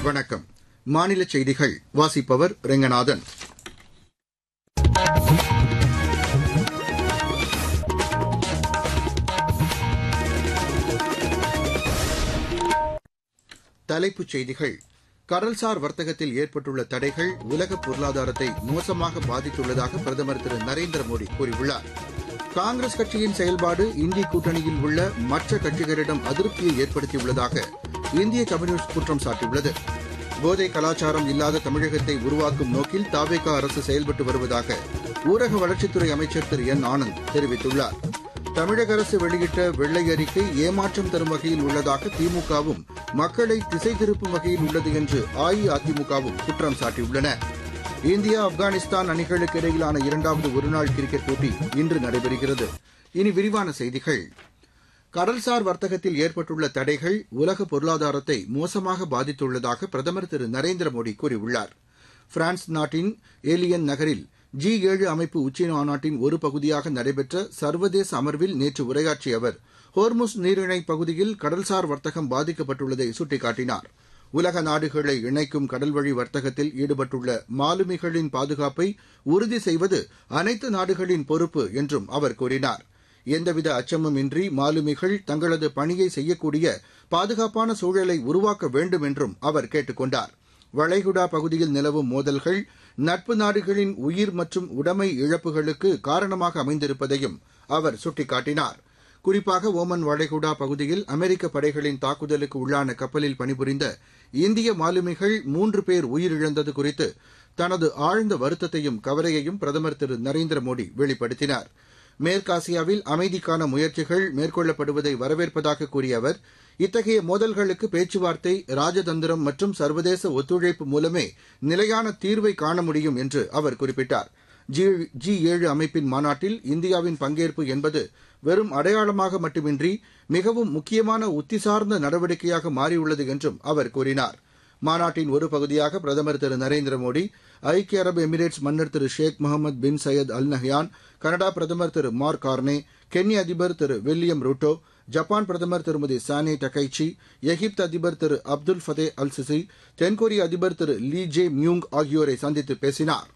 வணக்கம் மாநில செய்திகள் வாசிப்பவர் ரெங்கநாதன் தலைப்புச் செய்திகள் கடல்சார் வர்த்தகத்தில் ஏற்பட்டுள்ள தடைகள் உலக பொருளாதாரத்தை மோசமாக பாதித்துள்ளதாக பிரதமர் திரு நரேந்திர மோடி கூறியுள்ளார் காங்கிரஸ் கட்சியின் செயல்பாடு இந்திய கூட்டணியில் உள்ள மற்ற கட்சிகளிடம் அதிருப்தியை ஏற்படுத்தியுள்ளதாக இந்திய கம்யூனிஸ்ட் குற்றம் சாட்டியுள்ளது போதை கலாச்சாரம் இல்லாத தமிழகத்தை உருவாக்கும் நோக்கில் தாவேகா அரசு செயல்பட்டு வருவதாக ஊரக வளர்ச்சித்துறை அமைச்சர் திரு என் ஆனந்த் தெரிவித்துள்ளார் தமிழக அரசு வெளியிட்ட வெள்ளை அறிக்கை ஏமாற்றம் தரும் வகையில் உள்ளதாக திமுகவும் மக்களை திசை திருப்பும் வகையில் உள்ளது என்று அஇஅதிமுகவும் குற்றம் சாட்டியுள்ளன இந்தியா ஆப்கானிஸ்தான் அணிகளுக்கு இடையிலான இரண்டாவது ஒருநாள் கிரிக்கெட் போட்டி இன்று நடைபெறுகிறது இனி விரிவான செய்திகள் கடல்சார் வர்த்தகத்தில் ஏற்பட்டுள்ள தடைகள் உலக பொருளாதாரத்தை மோசமாக பாதித்துள்ளதாக பிரதமர் திரு நரேந்திர மோடி கூறியுள்ளார் பிரான்ஸ் நாட்டின் ஏலியன் நகரில் ஜி ஏழு அமைப்பு உச்சி மாநாட்டின் ஒரு பகுதியாக நடைபெற்ற சர்வதேச அமர்வில் நேற்று உரையாற்றிய அவர் ஹோர்முஸ் நீரிணை பகுதியில் கடல்சார் வர்த்தகம் பாதிக்கப்பட்டுள்ளதை சுட்டிக்காட்டினார் உலக நாடுகளை இணைக்கும் கடல்வழி வர்த்தகத்தில் ஈடுபட்டுள்ள மாலுமிகளின் பாதுகாப்பை உறுதி செய்வது அனைத்து நாடுகளின் பொறுப்பு என்றும் அவர் கூறினார் எந்தவித அச்சமும் இன்றி மாலுமிகள் தங்களது பணியை செய்யக்கூடிய பாதுகாப்பான சூழலை உருவாக்க வேண்டும் என்றும் அவர் கேட்டுக் கொண்டார் வளைகுடா பகுதியில் நிலவும் மோதல்கள் நட்பு நாடுகளின் உயிர் மற்றும் உடைமை இழப்புகளுக்கு காரணமாக அமைந்திருப்பதையும் அவர் சுட்டிக்காட்டினார் குறிப்பாக ஓமன் வளைகுடா பகுதியில் அமெரிக்க படைகளின் தாக்குதலுக்கு உள்ளான கப்பலில் பணிபுரிந்த இந்திய மாலுமிகள் மூன்று பேர் உயிரிழந்தது குறித்து தனது ஆழ்ந்த வருத்தத்தையும் கவலையையும் பிரதமர் திரு நரேந்திர மோடி வெளிப்படுத்தினார் மேற்காசியாவில் அமைதிக்கான முயற்சிகள் மேற்கொள்ளப்படுவதை வரவேற்பதாக கூறிய அவர் இத்தகைய மோதல்களுக்கு பேச்சுவார்த்தை ராஜதந்திரம் மற்றும் சர்வதேச ஒத்துழைப்பு மூலமே நிலையான தீர்வை காண முடியும் என்று அவர் குறிப்பிட்டார் ஜி ஏழு அமைப்பின் மாநாட்டில் இந்தியாவின் பங்கேற்பு என்பது வெறும் அடையாளமாக மட்டுமின்றி மிகவும் முக்கியமான உத்திசார்ந்த நடவடிக்கையாக மாறியுள்ளது என்றும் அவர் கூறினார் மாநாட்டின் ஒரு பகுதியாக பிரதமர் திரு நரேந்திர மோடி ஐக்கிய அரபு எமிரேட்ஸ் மன்னர் திரு Sheikh Mohammed bin Zayed Al Nahyan Canada பிரதமர் திரு மார்க் கார்னே கென்ய அதிபர் திரு வில்லியம் ரூட்டோ ஜப்பான் பிரதமர் திருமதி சானே டகைச்சி எகிப்து அதிபர் திரு அப்துல் ஃபதே அல் சிசி தென்கொரிய அதிபர் திரு லீ ஜே மியூங் ஆகியோரை சந்தித்து பேசினார்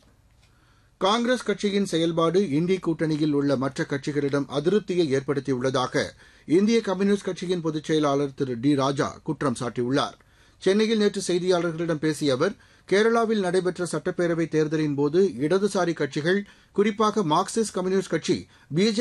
காங்கிரஸ் கட்சியின் செயல்பாடு இந்திய கூட்டணியில் உள்ள மற்ற கட்சிகளிடம் அதிருப்தியை ஏற்படுத்தியுள்ளதாக இந்திய கம்யூனிஸ்ட் கட்சியின் பொதுச் செயலாளர் திரு டி ராஜா குற்றம் சாட்டியுள்ளார் சென்னையில் நேற்று செய்தியாளர்களிடம் பேசிய அவர் கேரளாவில் நடைபெற்ற சட்டப்பேரவைத் தேர்தலின்போது இடதுசாரி கட்சிகள் குறிப்பாக மார்க்சிஸ்ட் கம்யூனிஸ்ட் கட்சி பிஜே